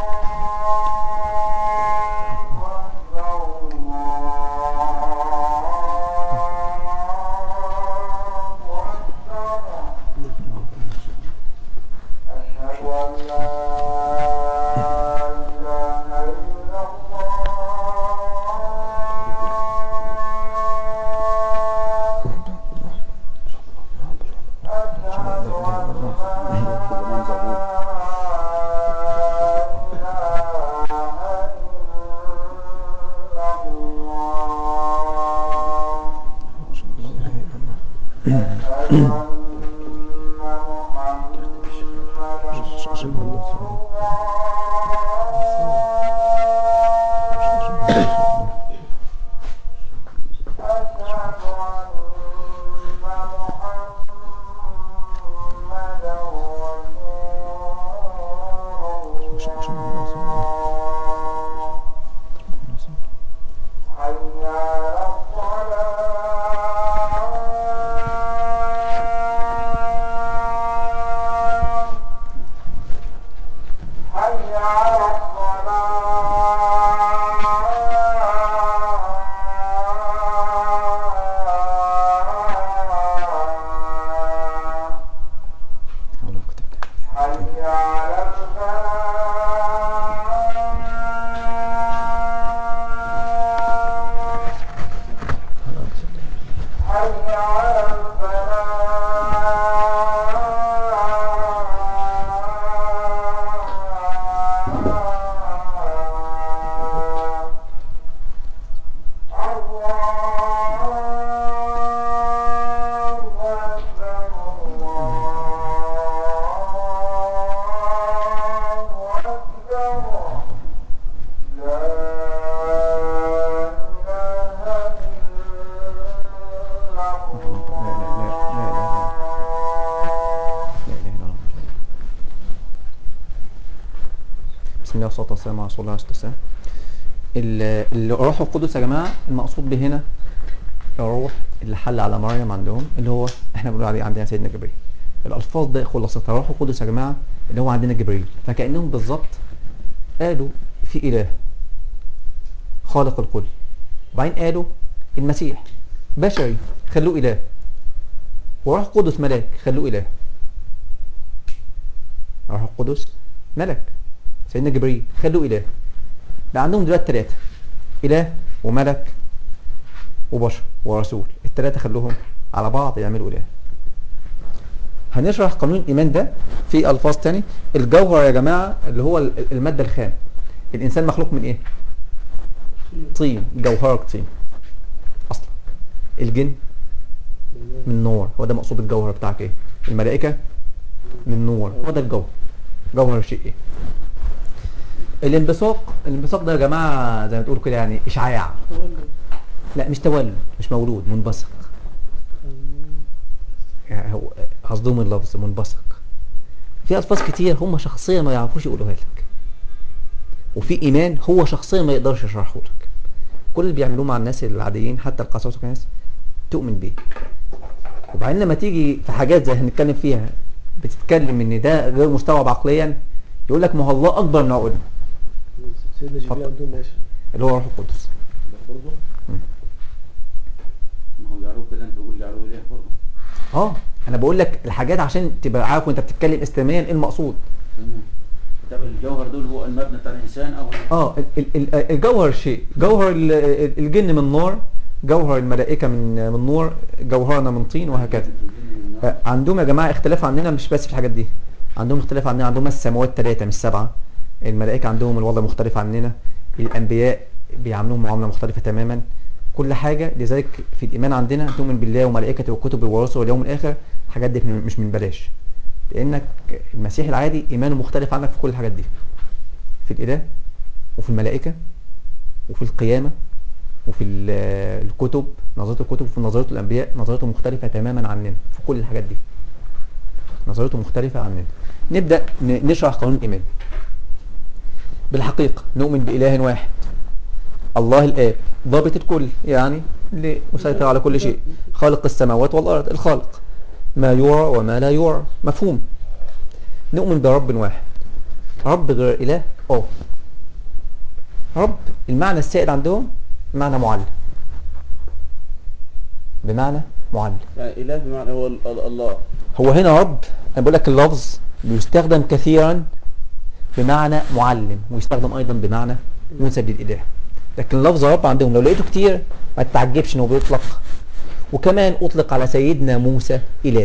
بسم الله والصلاه والسلام على رسول الله عليه الصلاه والسلام ال- الروح القدس يا جماعه المقصود به هنا الروح اللي حل على مريم عندهم اللي هو احنا بنقول عليه عندنا سيدنا جبريل الالفاظ ده خلاصتها الروح القدس يا جماعه اللي هو عندنا جبريل فكانهم بالظبط قالوا في اله خالق الكل وبعدين قالوا المسيح بشري خلوه اله وروح القدس ملاك خلوه اله الروح القدس ملك سيدنا جبريل خلوه اله بقى عندهم دلوقتي ثلاثه اله وملك وبشر ورسول الثلاثه خلوهم على بعض يعملوا اله هنشرح قانون الايمان ده في الفاظ تاني الجوهر يا جماعه اللي هو ال- الماده الخام الانسان مخلوق من ايه طين جوهرك طين اصلا الجن من نور هو ده مقصود الجوهر بتاعك ايه الملائكه من نور هو ده الجوهر جوهر الشيء ايه الانبثاق الانبثاق ده يا جماعه زي ما تقولوا كده يعني اشعاع تولد لا مش تولد مش مولود منبثق يعني هو قصدهم اللفظ منبثق في الفاظ كتير هم شخصيا ما يعرفوش يقولوها لك وفي ايمان هو شخصيا ما يقدرش يشرحه لك كل اللي بيعملوه مع الناس العاديين حتى القساوسه والناس تؤمن بيه وبعدين لما تيجي في حاجات زي هنتكلم فيها بتتكلم ان ده غير مستوعب عقليا يقول لك ما هو الله اكبر من عقولنا سيدنا جبريل اتفضل. عندهم ماشي اللي هو روح القدس برضه ما هو جعلوه كده انت بتقول جعلوه اله برضه اه انا بقول لك الحاجات عشان تبقى عارف وانت بتتكلم اسلاميا ايه المقصود تمام طب الجوهر دول هو المبنى بتاع الانسان او اه ال- ال- ال- الجوهر شيء جوهر ال- ال- الجن من نار جوهر الملائكه من من نور جوهرنا من طين وهكذا آه، عندهم يا جماعه اختلاف عننا مش بس في الحاجات دي عندهم اختلاف عننا عندهم السماوات ثلاثه مش سبعه الملائكه عندهم الوضع مختلف عننا الانبياء بيعاملوهم معامله مختلفه تماما كل حاجه لذلك في الايمان عندنا تؤمن بالله وملائكته وكتبه ورسله واليوم الاخر الحاجات دي مش من بلاش لانك المسيح العادي ايمانه مختلف عنك في كل الحاجات دي في الاله وفي الملائكه وفي القيامه وفي ال- الكتب نظرته الكتب وفي نظرته الانبياء نظرته مختلفه تماما عننا في كل الحاجات دي نظرته مختلفه عننا نبدا ن- نشرح قانون الايمان بالحقيقه نؤمن باله واحد الله الاب ضابط الكل يعني اللي مسيطر على كل شيء خالق السماوات والارض الخالق ما يرى وما لا يرى مفهوم نؤمن برب واحد رب غير اله اه رب المعنى السائد عندهم معنى معلم بمعنى معلم يعني إله بمعنى هو ال- ال- الله هو هنا رب انا بقول لك اللفظ بيستخدم كثيرا بمعنى معلم ويستخدم ايضا بمعنى ينسب للاله لكن لفظ رب عندهم لو لقيته كتير ما تتعجبش انه بيطلق وكمان اطلق على سيدنا موسى اله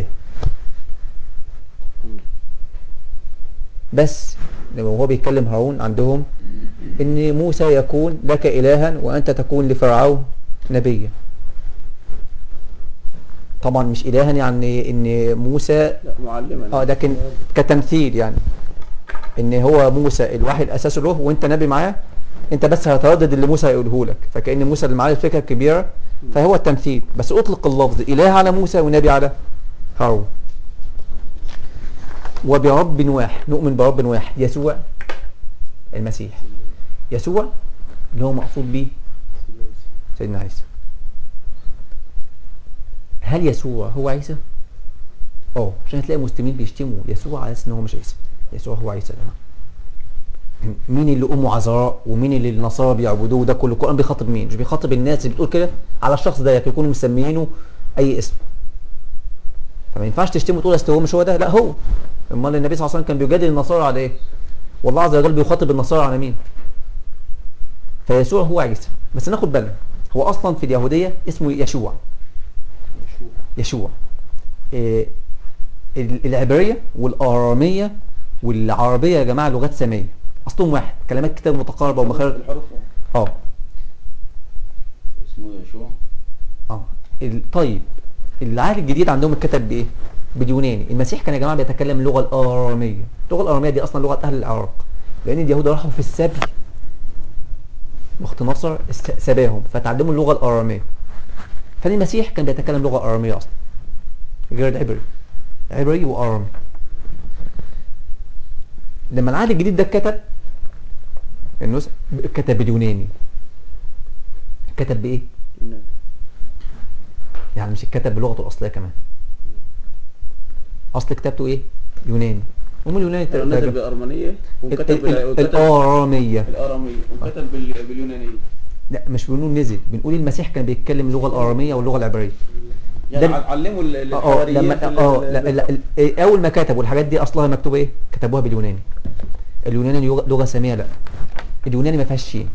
بس لما هو بيتكلم هارون عندهم ان موسى يكون لك الها وانت تكون لفرعون نبيا طبعا مش الها يعني ان موسى لا معلما اه لكن كتمثيل يعني ان هو موسى الوحي الاساسي له وانت نبي معاه انت بس هتردد اللي موسى هيقوله لك فكأن موسى اللي معاه الفكره الكبيره فهو التمثيل بس اطلق اللفظ اله على موسى ونبي على هارون وبرب واحد نؤمن برب واحد يسوع المسيح يسوع اللي هو مقصود به سيدنا عيسى هل يسوع هو عيسى؟ اه عشان هتلاقي مسلمين بيشتموا يسوع على اساس ان هو مش عيسى يسوع هو عيسى يا جماعه مين اللي امه عذراء ومين اللي النصارى بيعبدوه ده كله القران بيخاطب مين مش بيخاطب الناس اللي بتقول كده على الشخص ده يكونوا مسميينه اي اسم فما ينفعش تشتمه وتقول اصل هو مش هو ده لا هو امال النبي صلى الله عليه وسلم كان بيجادل النصارى على ايه والله عز وجل بيخاطب النصارى على مين فيسوع هو عيسى بس ناخد بالنا هو اصلا في اليهوديه اسمه يشوع يشوع إيه ال- العبريه والاراميه والعربيه يا جماعه لغات ساميه اصلهم واحد كلمات كتاب متقاربه ومخارج الحروف اه اسمه يشوع اه ال- طيب العهد الجديد عندهم اتكتب بايه باليوناني المسيح كان يا جماعه بيتكلم اللغه الاراميه اللغه الاراميه دي اصلا لغه اهل العراق لان اليهود راحوا في السبي بخت نصر است- سباهم فتعلموا اللغه الاراميه فالمسيح كان بيتكلم لغه اراميه اصلا غير العبري عبري وارامي لما العهد الجديد ده اتكتب النسخ اتكتب باليوناني اتكتب بايه يونان. يعني مش اتكتب بلغته الاصليه كمان اصل كتابته ايه يوناني هم اليوناني نزل ترجم بالأرمنية ال- وكتب ال- بال- ال- وكتب الاراميه الأرامية وكتب بال- باليونانية لا مش بنقول نزل بنقول المسيح كان بيتكلم اللغه الاراميه واللغه العبريه يعني ده- ع- علموا ال- ال- اه الحواريين لما في ال- اه ال- لا لا ال- إيه، اول ما كتبوا الحاجات دي اصلها مكتوبه ايه كتبوها باليوناني اليوناني لغه لغة ساميه لا اليوناني ما فيهاش شين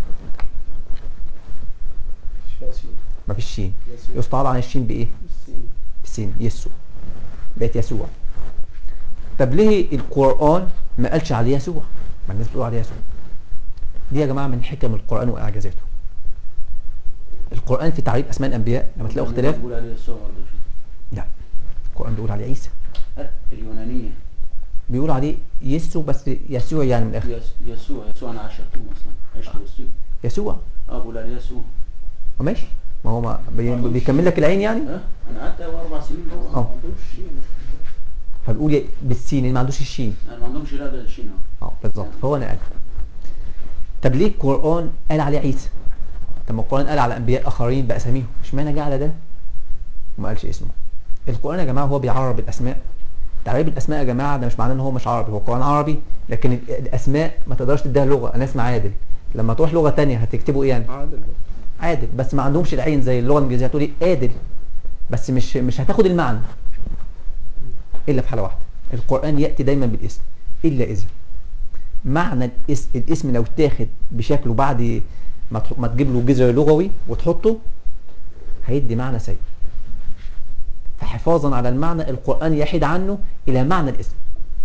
ما فيش شين يستعار عن الشين بايه بالسين يسوع بقت يسوع طب ليه القران ما قالش عليه يسوع ما الناس بتقول عليه يسوع دي يا جماعه من حكم القران واعجازاته القران في تعريف اسماء الانبياء لما تلاقوا اختلاف بيقول عليه الصور ده لا القران بيقول عليه عيسى لا، اليونانية بيقول عليه يسوع بس يسوع يعني من الاخر يس- يسوع يسوع انا عشرتهم اصلا عشت وسطهم يسوع اه بقول عليه يسوع ماشي ما هو ما بي- بيكمل لك العين يعني ها انا قعدت اربع سنين جوه اه. ما عندهمش شيء فبيقول ي- بالسين اللي ما عندوش الشين انا ما عندهمش لا ده الشين اهو اه بالظبط فهو نقل طب ليه القران قال عليه عيسى طب ما القران قال على انبياء اخرين باساميهم اشمعنى جه على ده وما قالش اسمه القران يا جماعه هو بيعرب الاسماء تعريب الاسماء يا جماعه ده مش معناه ان هو مش عربي هو القران عربي لكن ال- الاسماء ما تقدرش تديها لغه انا اسمي عادل لما تروح لغه تانية هتكتبه ايه يعني عادل عادل بس ما عندهمش العين زي اللغه الانجليزيه هتقولي عادل بس مش مش هتاخد المعنى الا في حاله واحده القران ياتي دايما بالاسم الا اذا معنى الاسم, الاسم لو اتاخد بشكله بعد ما تح- ما تجيب له جذر لغوي وتحطه هيدي معنى سيء فحفاظا على المعنى القران يحيد عنه الى معنى الاسم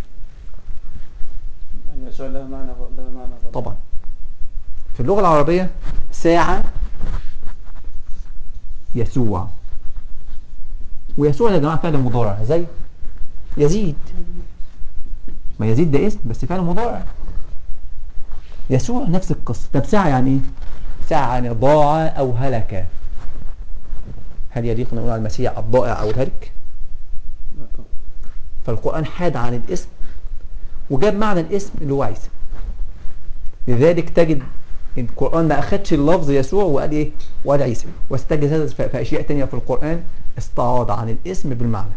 يعني يسوع لها معنى غ- لها معنى غلط. طبعا في اللغة العربية ساعة يسوع ويسوع يا جماعة فعل مضارع زي يزيد ما يزيد ده اسم بس فعل مضارع يسوع نفس القصة طب ساعة يعني ايه؟ ساعة يعني ضاع أو هلك هل يليق أن نقول على المسيح الضائع أو الهلك؟ لا طبعا فالقرآن حاد عن الاسم وجاب معنى الاسم اللي هو عيسى لذلك تجد القرآن ما أخدش اللفظ يسوع وقال إيه وقال عيسى واستجد هذا في في أشياء تانية في القرآن استعاض عن الاسم بالمعنى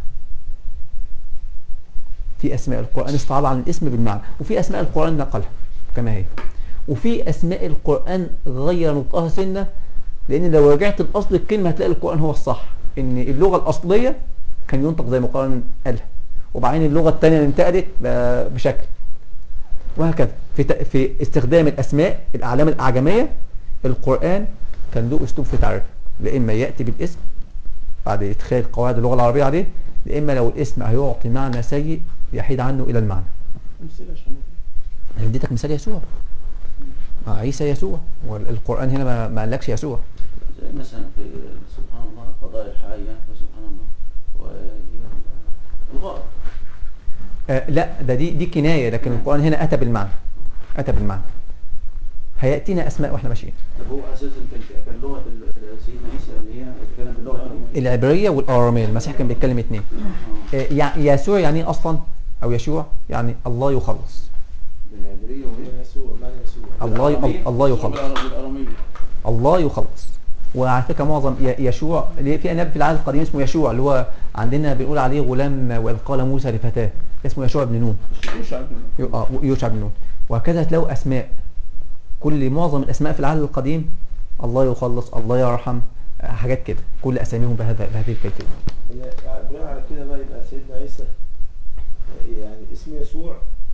في أسماء القرآن استعاض عن الاسم بالمعنى وفي أسماء القرآن نقلها كما هي وفي أسماء القرآن غير نطقها سنة لأن لو رجعت الأصل الكلمة هتلاقي القرآن هو الصح إن اللغة الأصلية كان ينطق زي ما القرآن قالها وبعدين اللغة الثانية اللي انتقلت ب- بشكل وهكذا في ت- في استخدام الأسماء الأعلام الأعجمية القرآن كان له أسلوب في تعريفه لا إما يأتي بالاسم بعد إدخال قواعد اللغة العربية عليه لا إما لو الاسم هيعطي معنى سيء يحيد عنه إلى المعنى امثله عشان أنا اديتك مثال يسوع آه، عيسى يسوع والقرآن هنا ما- ما قالكش يسوع زي مثلا في سبحان الله قضاء الحياة فسبحان الله والغائب آه لا ده دي دي كناية لكن القرآن هنا أتى بالمعنى أتى بالمعنى هيأتينا أسماء وإحنا ماشيين طب هو اساسا كان كان لغه ال- سيدنا عيسى اللي هي بتتكلم باللغه العربيه العبرية والأرامية المسيح كان بيتكلم اتنين اه آه، يع- يسوع يعني إيه أصلا أو يشوع يعني الله يخلص بالعبريه وهي يسوع معنى يسوع الله ي- الله يخلص بالاراميه الله يخلص وعلى فكره معظم ي- يشوع ليه في نبي في العهد القديم اسمه يشوع اللي هو عندنا بنقول عليه غلام واذ قال موسى لفتاه اسمه يشوع بن نون مش عارف يو- آه، يوشع بن نون وهكذا هتلاقوا اسماء كل معظم الاسماء في العهد القديم الله يخلص الله يرحم آه، حاجات كده كل اساميهم بهذا بهذه الكيفيه يعني بناء على كده بقى يبقى سيدنا عيسى يعني اسمه يسوع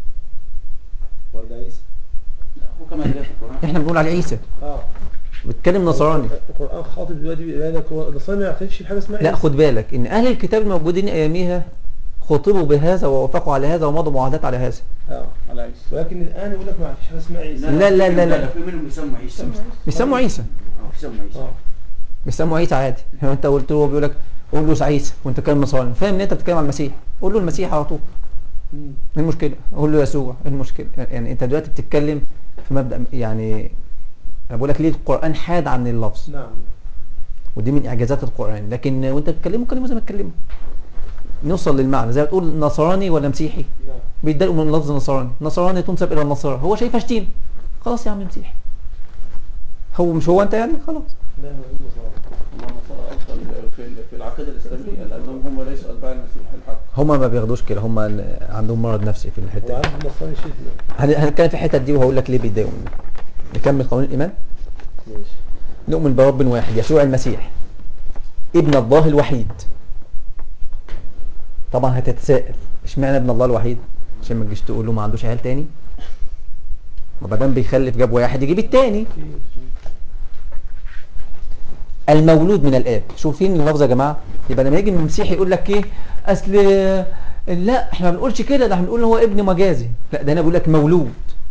ولا عيسى؟ لا هو كما جاء في القران احنا بنقول عليه عيسى اه بيتكلم نصراني القرآن خاطب دلوقتي بيقول لك هو النصارى ما يعترفش بحاجة اسمها لا عيسى. خد بالك ان اهل الكتاب الموجودين اياميها خطبوا بهذا ووافقوا على هذا ومضوا معاهدات على هذا اه على عيسى ولكن الآن يقول لك ما فيش حاجة اسمها عيسى لا، لا، لا، لا. في منهم بيسموا عيسى بيسموا عيسى اه بيسموا عيسى اه بيسموا عيسى عادي هو انت قلت له بيقول لك قول له عيسى وانت كلام نصراني فاهم ان انت بتتكلم عن المسيح قول له المسيح على طول مم. ايه المشكله قول له يسوع ايه المشكله يعني انت دلوقتي بتتكلم في مبدا يعني انا بقول لك ليه القران حاد عن اللفظ نعم ودي من اعجازات القران لكن وانت بتتكلمه كلمه زي ما تكلمه نوصل للمعنى زي ما تقول نصراني ولا مسيحي نعم بيتضايقوا من لفظ نصراني نصراني تنسب الى النصارى هو شايفها شتيمه خلاص يا عم مسيحي هو مش هو انت يعني خلاص لا هو يقول نصارى هم النصارى افضل في ال- في العقيده الاسلاميه لانهم هم ليسوا اتباع المسيح الحق هما ما بياخدوش كده هما عندهم مرض نفسي في الحته دي وعارف النصارى شتم هن- هنتكلم في الحته دي وهقول لك ليه بيتضايقوا منه نكمل قانون الايمان ماشي نؤمن برب واحد يسوع المسيح ابن الله الوحيد طبعا هتتساءل اشمعنى ابن الله الوحيد عشان ما تجيش تقول له ما عندوش عيال تاني ما دام بيخلف جاب واحد يجيب التاني المولود من الاب شوفين اللفظ يا جماعه يبقى لما يجي المسيحي يقول لك ايه اصل لا احنا ما بنقولش كده ده احنا بنقول هو ابن مجازي لا ده انا بقول لك مولود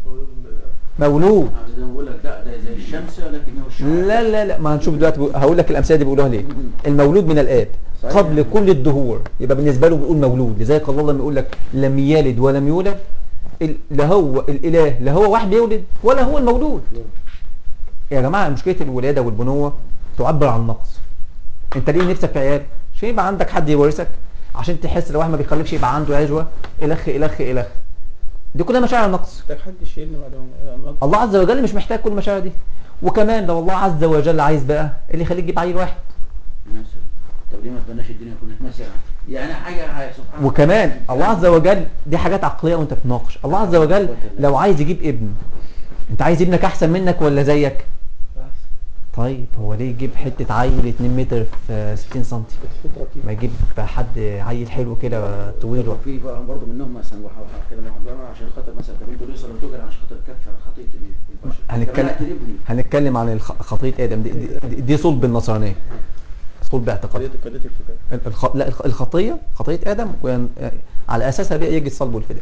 مولود زي ما بقول لك لا ده زي الشمس لكن هو الشمس لا لا لا ما هنشوف دلوقتي بقول- هقول لك الامثله دي بيقولوها ليه المولود من الاب صحيح. قبل كل الدهور يبقى بالنسبه له بيقول مولود لذلك الله لما يقول لك لم يلد ولم يولد ال- لا هو الاله لا هو واحد بيولد ولا هو المولود يا جماعه مشكله الولاده والبنوه تعبر عن نقص انت ليه نفسك في عيال عشان يبقى عندك حد يورثك عشان تحس لو واحد ما بيخلفش يبقى عنده عجوه الخ الخ الخ دي كلها مشاعر نقص محتاج حد يشيلني بعد ما ما- الله عز وجل مش محتاج كل المشاعر دي وكمان لو الله عز وجل عايز بقى اللي يخليك تجيب عيل واحد مثلا طب ليه ما تبناش الدنيا كلها مثلا يعني حاجه سبحان الله وكمان الله عز وجل دي حاجات عقليه وانت بتناقش الله عز وجل لو عايز يجيب ابن انت عايز ابنك احسن منك ولا زيك طيب هو ليه يجيب حته عيل 2 متر في 60 سم ما يجيب حد عيل حلو كده طويل و- في بقى برضه منهم مثلا واحد واحد كده واحد بقى عشان خاطر مثلا طب انتوا ليه صليتوا كده عشان خاطر كفر خطيئه البشر هنتكلم طب أنا أقتل ابني هنتكلم عن الخ- خطيه ادم دي, دي, دي, دي صلب النصرانيه صلب اعتقاد قضية قضية الفكاهة الخ... لا الخ- الخطيه خطيه ادم وين... على اساسها بقى يجي الصلب والفداء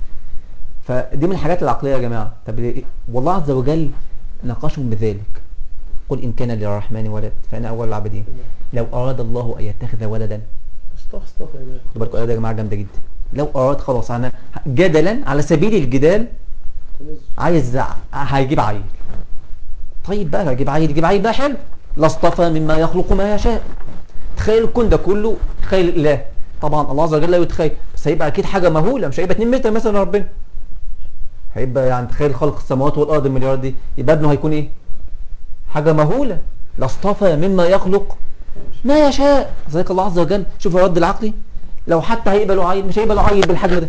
فدي من الحاجات العقليه يا جماعه طب ليه؟ والله عز وجل ناقشهم بذلك قل ان كان للرحمن ولد فانا اول العابدين لو اراد الله ان يتخذ ولدا اصطف اصطف يا مان خدوا بالكم الآية دي يا جماعه جامده جدا لو اراد خلاص انا جدلا على سبيل الجدال تنزل عايز ع- هيجيب عيل طيب بقى هيجيب عيل يجيب عيل بقى حلو لاصطفى مما يخلق ما يشاء تخيل الكون ده كله تخيل الاله طبعا الله عز وجل لا يتخيل بس هيبقى اكيد حاجه مهوله مش هيبقى 2 متر مثلا يا ربنا هيبقى يعني تخيل خلق السماوات والارض المليار دي يبقى ابنه هيكون ايه حاجه مهوله لاصطفى مما يخلق ما يشاء ذلك الله عز وجل شوف الرد العقلي لو حتى هيقبلوا عيل مش هيقبلوا عيل بالحجم ده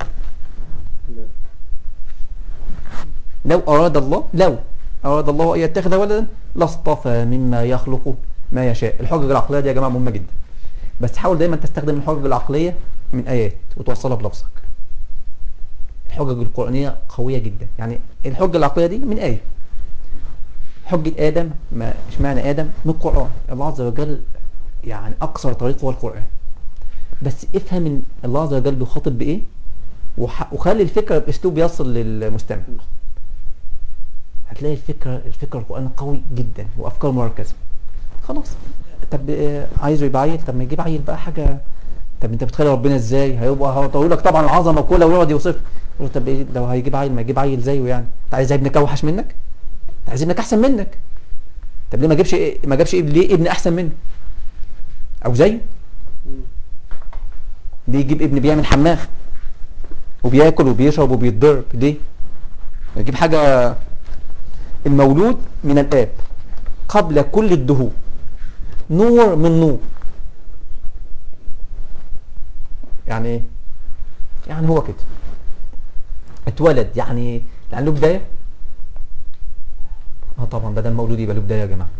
لو أراد الله لو أراد الله أن يتخذ ولدا لاصطفى مما يخلق ما يشاء الحجج العقلية دي يا جماعة مهمة جدا بس حاول دايما تستخدم الحجج العقلية من آيات وتوصلها بلفظك الحجج القرآنية قوية جدا يعني الحجة العقلية دي من آية حجة آدم ما اشمعنى آدم من القرآن الله عز وجل يعني أقصر طريق هو القرآن بس افهم ان الله عز وجل بيخاطب بإيه وح- وخلي الفكرة بأسلوب يصل للمستمع هتلاقي الفكرة الفكرة القرآن قوي جدا وأفكار مركزة خلاص طب آه، عايزه يبقى عيل طب ما يجيب عيل بقى حاجة طب انت بتخيل ربنا ازاي هيبقى هيقول لك طبعا العظمة كلها ويقعد يوصف يقول له طب ايه لو هيجيب عيل ما يجيب عيل زيه يعني انت عايز ابنك اوحش منك انت عايز ابنك احسن منك طب ليه ما جابش إيه- ما جابش ابن ليه ابن احسن منه او زيه ليه يجيب ابن بيعمل حمام وبياكل وبيشرب وبيتضرب ليه يجيب حاجة المولود من الآب قبل كل الدهور نور من نور يعني ايه يعني هو كده اتولد يعني يعني له بداية اه طبعا بدل مولود يبقى له بداية يا جماعة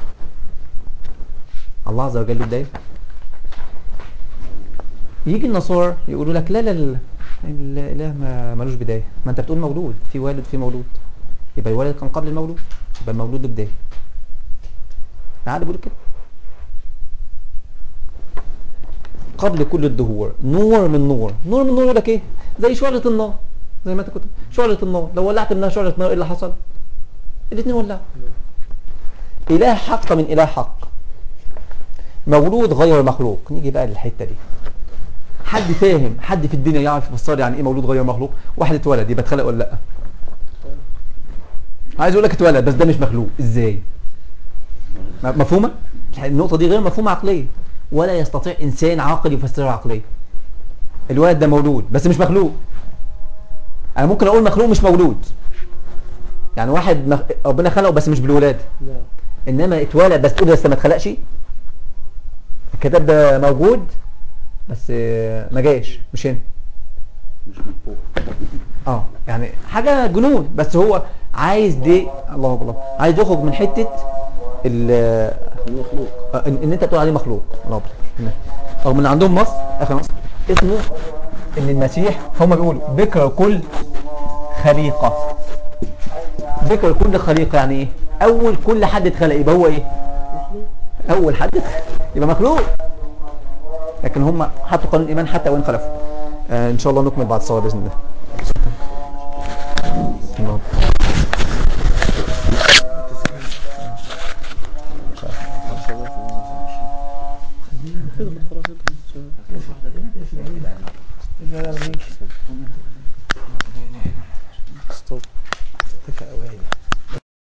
الله عز وجل له بداية يجي النصارى يقولوا لك لا لا لا الاله ما ملوش بدايه ما انت بتقول مولود في والد في مولود يبقى الوالد كان قبل المولود يبقى المولود له بدايه عادي بيقول كده قبل كل الدهور نور من نور نور من نور يقول لك ايه زي شعلة النار زي ما انت كنت شعلة النار لو ولعت منها شعلة نار ايه اللي حصل الاثنين ولعوا اله حق من اله حق مولود غير مخلوق نيجي بقى للحته دي حد فاهم حد في الدنيا يعرف يفسر يعني ايه مولود غير مخلوق واحد اتولد يبقى اتخلق ولا لا عايز اقول لك اتولد بس ده مش مخلوق ازاي م- مفهومه النقطه دي غير مفهومه عقليه ولا يستطيع انسان عاقل يفسرها عقليا الولد ده مولود بس مش مخلوق انا ممكن اقول مخلوق مش مولود يعني واحد مخ... ربنا خلقه بس مش بالولاده نعم انما اتولد بس تقول لسه ما اتخلقش الكتاب ده موجود بس آه، ما جاش مش هنا مش من فوق اه يعني حاجه جنون بس هو عايز دي الله اكبر عايز يخرج من حته ال المخلوق آه، ان إن انت تقول عليه مخلوق الله اكبر رغم ان عندهم مصر اخر مصر اسمه ان المسيح هم بيقولوا ذكر كل خليقة ذكر كل خليقة يعني ايه اول كل حد اتخلق يبقى هو ايه اول حد اتخلق يبقى مخلوق لكن هم حطوا قانون الايمان حتى وان خلفوا آه ان شاء الله نكمل بعد الصلاه باذن الله الله